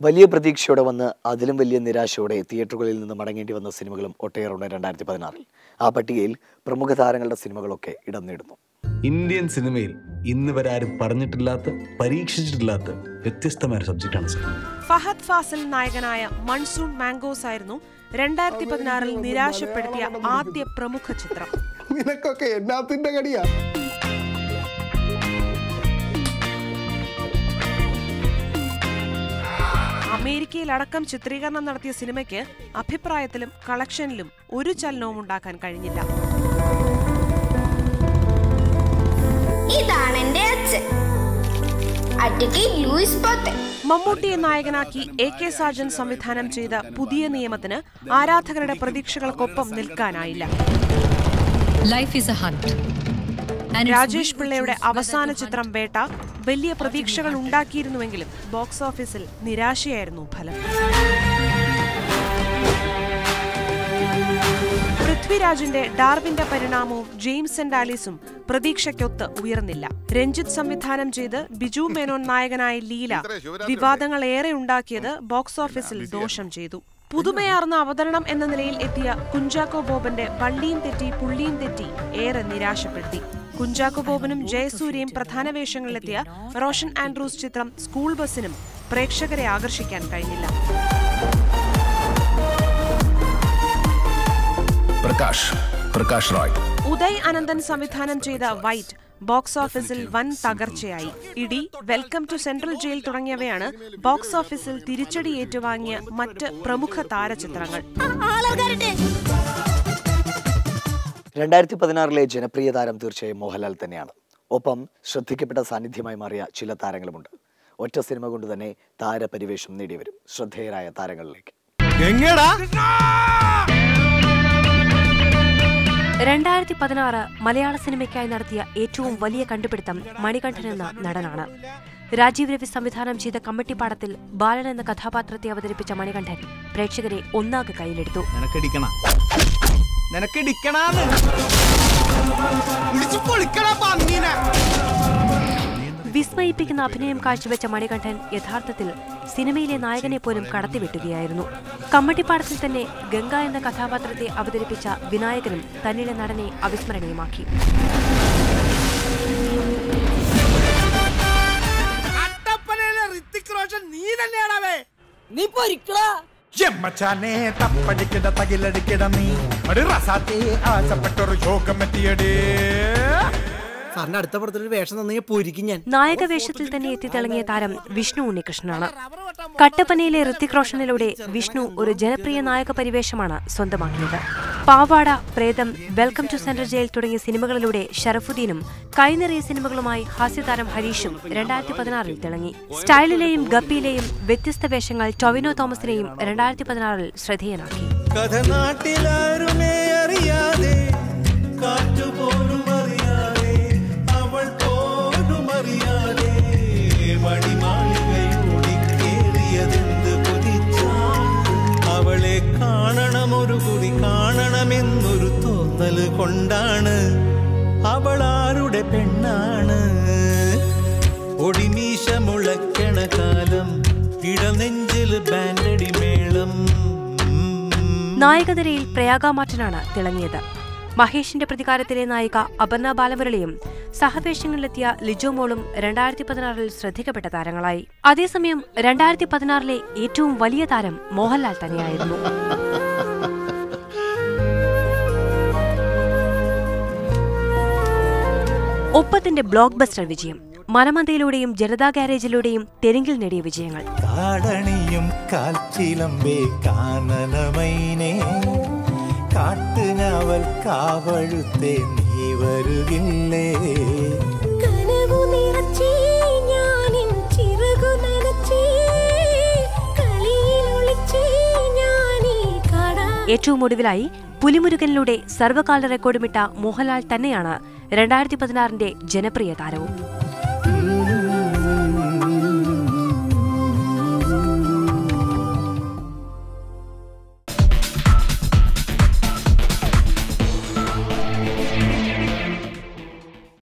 വലിയ പ്രതീക്ഷയോടെ വന്ന് അതിലും വലിയ നിരാശയോടെ തിയേറ്ററുകളിൽ നിന്ന് മടങ്ങേണ്ടി വന്ന സിനിമകളും ഒട്ടേറെ രണ്ടായിരത്തി പതിനാറിൽ ആ പട്ടികയിൽ പ്രമുഖ താരങ്ങളുടെ സിനിമകളൊക്കെ ഇടം നേടുന്നു ഇന്ത്യൻ സിനിമയിൽ ഇന്ന് വരെ ആരും പറഞ്ഞിട്ടില്ലാത്ത പരീക്ഷിച്ചിട്ടില്ലാത്ത വ്യത്യസ്തമായ ഒരു സബ്ജക്റ്റാണ് സർ ഫഹദ് ഫാസിൽ നായകനായ മൺസൂൺ മാംഗോസ് ആയിരുന്നു രണ്ടായിരത്തി പതിനാറിൽ നിരാശപ്പെടുത്തിയ ആദ്യ പ്രമുഖ ചിത്രം നിനക്കൊക്കെ എന്നാത്തിന്റെ കടിയാ അമേരിക്കയിലടക്കം ചിത്രീകരണം നടത്തിയ സിനിമയ്ക്ക് അഭിപ്രായത്തിലും കളക്ഷനിലും ഒരു ചലനവും ഉണ്ടാക്കാൻ കഴിഞ്ഞില്ല ഇതാണ് എന്റെ അച്ഛൻ അഡ്വക്കേറ്റ് ലൂയിസ് പോത്തൻ മമ്മൂട്ടിയെ നായകനാക്കി എ കെ സാജൻ സംവിധാനം ചെയ്ത പുതിയ നിയമത്തിന് ആരാധകരുടെ പ്രതീക്ഷകൾക്കൊപ്പം നിൽക്കാനായില്ല Life is a hunt. And it's Rajesh പിള്ളയുടെ അവസാന ചിത്രം വേട്ട വലിയ പ്രതീക്ഷകൾ ഉണ്ടാക്കിയിരുന്നുവെങ്കിലും ബോക്സ് ഓഫീസിൽ നിരാശയായിരുന്നു ഫലം പൃഥ്വിരാജിന്റെ ഡാർവിന്റെ പരിണാമവും ജെയിംസ് ആൻഡ് ആലീസും പ്രതീക്ഷയ്ക്കൊത്ത് ഉയർന്നില്ല രഞ്ജിത്ത് സംവിധാനം ചെയ്ത് ബിജു മേനോൻ നായകനായ ലീല വിവാദങ്ങൾ ഏറെ ഉണ്ടാക്കിയത് ബോക്സ് ഓഫീസിൽ ദോഷം ചെയ്തു പുതുമയാർന്ന അവതരണം എന്ന നിലയിൽ എത്തിയ കുഞ്ചാക്കോ ബോബന്റെ വള്ളിയും തെറ്റി പുള്ളിയും തെറ്റി ഏറെ നിരാശപ്പെടുത്തി കുഞ്ചാക്കോ ബോബനും ജയസൂര്യയും പ്രധാന വേഷങ്ങളിലെത്തിയ റോഷൻ ആൻഡ്രൂസ് ചിത്രം സ്കൂൾ ബസിനും പ്രേക്ഷകരെ ആകർഷിക്കാൻ കഴിഞ്ഞില്ല പ്രകാശ് പ്രകാശ് റോയ് ഉദയ് അനന്തൻ സംവിധാനം ചെയ്ത വൈറ്റ് ബോക്സ് ഓഫീസിൽ വൻ തകർച്ചയായി Idi welcome to central jail തുടങ്ങിയവയാണ് ബോക്സ് ഓഫീസിൽ തിരിച്ചടി ഏറ്റുവാങ്ങിയ മറ്റ് പ്രമുഖ താരചിത്രങ്ങൾ രണ്ടായിരത്തി പതിനാറിലെ ജനപ്രിയ താരം തീർച്ചയായും മോഹൻലാൽ തന്നെയാണ് ഒപ്പം ശ്രദ്ധിക്കപ്പെട്ട സാന്നിധ്യമായി മാറിയ ചില താരങ്ങളുമുണ്ട് ഒറ്റ സിനിമ കൊണ്ട് തന്നെ താരപരിവേഷം നേടിവരും ശ്രദ്ധേയരായ താരങ്ങളിലേക്ക് എങ്ങടാ രണ്ടായിരത്തി പതിനാറ് മലയാള സിനിമയ്ക്കായി നടത്തിയ ഏറ്റവും വലിയ കണ്ടുപിടുത്തം മണികണ്ഠൻ എന്ന നടനാണ് രാജീവ് രവി സംവിധാനം ചെയ്ത കമ്മട്ടിപ്പാടത്തിൽ ബാലൻ എന്ന കഥാപാത്രത്തെ അവതരിപ്പിച്ച മണികണ്ഠൻ പ്രേക്ഷകരെ ഒന്നാകെ കയ്യിലെടുത്തു നിനക്കിടിക്കണ നിനക്കിടിക്കണാന്ന് വിളിച്ചു പൊളിക്കണ പന്നീനെ വിസ്മയിപ്പിക്കുന്ന അഭിനയം കാഴ്ചവെച്ച മണികണ്ഠൻ യഥാർത്ഥത്തിൽ സിനിമയിലെ നായകനെ പോലും കടത്തിവെട്ടുകയായിരുന്നു കമ്മട്ടിപ്പാടത്തിൽ തന്നെ ഗംഗ എന്ന കഥാപാത്രത്തെ അവതരിപ്പിച്ച വിനായകനും തന്നിലെ നടനെ അവിസ്മരണീയമാക്കി അട്ടപ്പനയിലെ ഋത്തിക് റോഷൻ നീ തന്നെയാണവേ നീ പൊരിക്കടാ എമ്മച്ചാനെ തപ്പടിക്കിട തകിലടിക്കിട നീ ഒരു റസാത്തെ ആശപ്പെട്ടൊരു യോഗമെത്തിയടേ സാറിന്റെ അടുത്ത പടത്തിൽ വേഷം തന്നെ പൊരിക്കും ഞാൻ നായക വേഷത്തിൽ തന്നെ എത്തിത്തിളങ്ങിയ താരം വിഷ്ണു ഉണ്ണികൃഷ്ണനാണ് കട്ടപ്പനയിലെ ഋത്തിക് റോഷനിലൂടെ വിഷ്ണു ഒരു ജനപ്രിയ നായക പരിവേഷമാണ് സ്വന്തമാക്കിയത് പാവാട പ്രേതം വെൽക്കം ടു സെൻട്രൽ ജയിൽ തുടങ്ങിയ സിനിമകളിലൂടെ ഷറഫുദ്ദീനും കൈനിറിയ സിനിമകളുമായി ഹാസ്യതാരം ഹരീഷും രണ്ടായിരത്തി പതിനാറിൽ തിളങ്ങി സ്റ്റൈലിലെയും ഗപ്പിയിലെയും വ്യത്യസ്ത വേഷങ്ങൾ ടൊവിനോ തോമസിനെയും രണ്ടായിരത്തി പതിനാറിൽ ശ്രദ്ധേയനാക്കി കഥ നാട്ടിലാരുമേ അറിയാതെ കാറ്റുപോലും അറിയാതെ അവൾ പോലും അറിയാതെ മണിമാളികയോടിക്കേറിയതെന്ത് കുതിച്ചാൽ അവളെ കാണണമൊരു കുടി കാണണമെന്നൊരു തോന്നല് കൊണ്ടാണ് അവൾ ആരുടെ പെണ്ണാണ് ഒടിമീശ മുളയ്ക്കണ കാലം ഇടനെഞ്ചില് ബാൻഡടി മേളം നായകനിരയിൽ പ്രയാഗാമാറ്റനാണ് തിളങ്ങിയത് മഹേഷിന്റെ പ്രതികാരത്തിലെ നായിക അപർണ ബാലമുരളിയും സഹവേഷങ്ങളിലെത്തിയ ലിജോ മോളും രണ്ടായിരത്തി പതിനാറിൽ ശ്രദ്ധിക്കപ്പെട്ട താരങ്ങളായി അതേസമയം രണ്ടായിരത്തി പതിനാറിലെ ഏറ്റവും വലിയ താരം മോഹൻലാൽ തന്നെയായിരുന്നു ഒപ്പത്തിന്റെ ബ്ലോക്ക് ബസ്റ്റർ വിജയം മനമന്തയിലൂടെയും ജനതാ ഗാരേജിലൂടെയും തെലുങ്കിൽ നേടിയ വിജയങ്ങൾ കാടണിയും കാൽച്ചിലമ്പേ കാനനമൈനേ കാട്ടുഞാവൽ കാവഴുത്തേ നീ വരുകില്ലേ കനവു നിറച്ചേ ഞാനിൻ ചിറകു നനച്ചേ കളിയിൽ ഒളിച്ചേ ഞാനീ കടാ ഏറ്റവും ഒടുവിലായി പുലിമുരുകനിലൂടെ സർവകാല റെക്കോർഡുമിട്ട മോഹൻലാൽ തന്നെയാണ് രണ്ടായിരത്തി പതിനാറിന്റെ ജനപ്രിയ താരവും